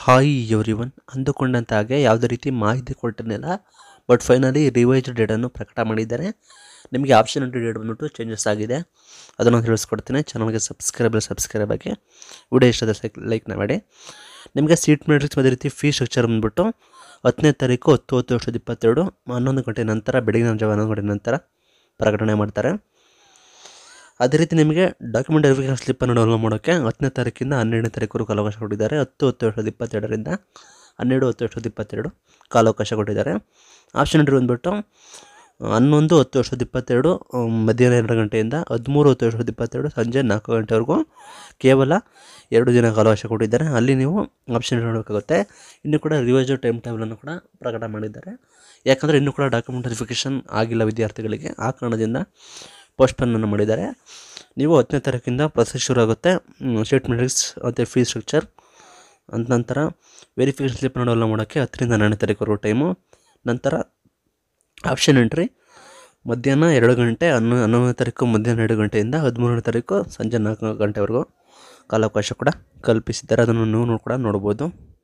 hi every one ಅಂದುಕೊಂಡಂತ ಹಾಗೆ ಯಾವುದೇ ರೀತಿ ಮಾಹಿತಿ ಕೊಟ್ಟಿರಲಿಲ್ಲ ಬಟ್ ಫೈನಲಿ ರಿವೈಸ್ಡ್ ಡೇಟನ್ನು ಪ್ರಕಟ ಮಾಡಿದ್ದಾರೆ ನಿಮಗೆ ಆಪ್ಷನ್ ಎಂಟ್ರಿ ಡೇಟ್ ಬಂದ್ಬಿಟ್ಟು ಚೇಂಜಸ್ ಆಗಿದೆ ಅದನ್ನು ತಿಳಿಸ್ಕೊಡ್ತೀನಿ ಚಾನಲ್ಗೆ ಸಬ್ಸ್ಕ್ರೈಬ್ ಸಬ್ಸ್ಕ್ರೈಬ್ ಆಗಿ ವಿಡಿಯೋ ಇಷ್ಟ ಲೈಕ್ನ ಮಾಡಿ ನಿಮಗೆ ಸೀಟ್ ಮೆಟ್ರಿಕ್ಸ್ ಅದೇ ರೀತಿ ಫೀ ಸ್ಟ್ರಕ್ಚರ್ ಬಂದ್ಬಿಟ್ಟು ಹತ್ತನೇ ತಾರೀಕು ಹತ್ತು ಹತ್ತು ಎರಡು ಸಾವಿರದ ಇಪ್ಪತ್ತೆರಡು ಹನ್ನೊಂದು ಗಂಟೆ ನಂತರ ಬೆಳಗಿನ ಜಾವ ಹನ್ನೊಂದು ಗಂಟೆ ನಂತರ ಪ್ರಕಟಣೆ ಮಾಡ್ತಾರೆ ಅದೇ ರೀತಿ ನಿಮಗೆ ಡಾಕ್ಯುಮೆಂಟ್ ವೆರಿಫಿಕೇಷನ್ ಸ್ಲಿಪ್ಪನ್ನು ಡೌನ್ಲೋಡ್ ಮಾಡೋಕ್ಕೆ ಹತ್ತನೇ ತಾರೀಕಿಂದ ಹನ್ನೆರಡನೇ ತಾರೀಕು ಕಾಲಾವಕಾಶ ಕೊಟ್ಟಿದ್ದಾರೆ ಹತ್ತು ಹತ್ತು ಎರಡು ಸಾವಿರದ ಇಪ್ಪತ್ತೆರಡರಿಂದ ಹನ್ನೆರಡು ಹತ್ತು ಎರಡು ಸಾವಿರದ ಇಪ್ಪತ್ತೆರಡು ಕಾಲಾವಕಾಶ ಕೊಟ್ಟಿದ್ದಾರೆ ಆಪ್ಷನ್ ಎಂಟ್ರಿ ಬಂದ್ಬಿಟ್ಟು ಹನ್ನೊಂದು ಹತ್ತು ಎರಡು ಸಾವಿರದ ಇಪ್ಪತ್ತೆರಡು ಅಮ್, ಮಧ್ಯಾಹ್ನ ಎರಡು ಗಂಟೆಯಿಂದ ಹದಿಮೂರು ಹತ್ತು ಎರಡು ಸಾವಿರದ ಇಪ್ಪತ್ತೆರಡು ಸಂಜೆ ನಾಲ್ಕು ಗಂಟೆವರೆಗೂ ಕೇವಲ ಎರಡು ದಿನ ಕಾಲಾವಕಾಶ ಕೊಟ್ಟಿದ್ದಾರೆ ಅಲ್ಲಿ ನೀವು ಆಪ್ಷನ್ ನೋಡಬೇಕಾಗುತ್ತೆ ಇನ್ನೂ ಕೂಡ ರಿವೈಸ್ ಟೈಮ್ ಟೇಬಲನ್ನು ಕೂಡ ಪ್ರಕಟ ಮಾಡಿದ್ದಾರೆ ಯಾಕಂದರೆ ಇನ್ನೂ ಕೂಡ ಡಾಕ್ಯುಮೆಂಟ್ ವೆರಿಫಿಕೇಷನ್ ಆಗಿಲ್ಲ ವಿದ್ಯಾರ್ಥಿಗಳಿಗೆ ಆ ಕಾರಣದಿಂದ ಪೋಸ್ಟ್ಪೋನನ್ನು ಮಾಡಿದ್ದಾರೆ ನೀವು ಹತ್ತನೇ ತಾರೀಕಿಂದ ಪ್ರೊಸೆಸ್ ಶುರು ಆಗುತ್ತೆ ಸ್ಟೇಟ್ ಮೆಟ್ರಿಕ್ಸ್ ಮತ್ತು ಫೀ ಸ್ಟ್ರಕ್ಚರ್ ಅಂತ ನಂತರ ವೆರಿಫಿಕೇಷನ್ ಸ್ಲಿಪ್ ಡೌನ್ಲೋಡ್ ಮಾಡೋಕ್ಕೆ ಹತ್ತರಿಂದ ಹನ್ನೆರಡನೇ ತಾರೀಕುವರೆಗೂ ಟೈಮು ನಂತರ ಆಪ್ಷನ್ ಎಂಟ್ರಿ ಮಧ್ಯಾಹ್ನ ಎರಡು ಗಂಟೆ ಹನ್ನೊ ಹನ್ನೊಂದನೇ ತಾರೀಕು ಮಧ್ಯಾಹ್ನ ಎರಡು ಗಂಟೆಯಿಂದ ಹದಿಮೂರನೇ ತಾರೀಕು ಸಂಜೆ ನಾಲ್ಕು ಗಂಟೆವರೆಗೂ ಕಾಲಾವಕಾಶ ಕೂಡ ಕಲ್ಪಿಸಿದ್ದಾರೆ ಅದನ್ನು ನೀವು ಕೂಡ ನೋಡ್ಬೋದು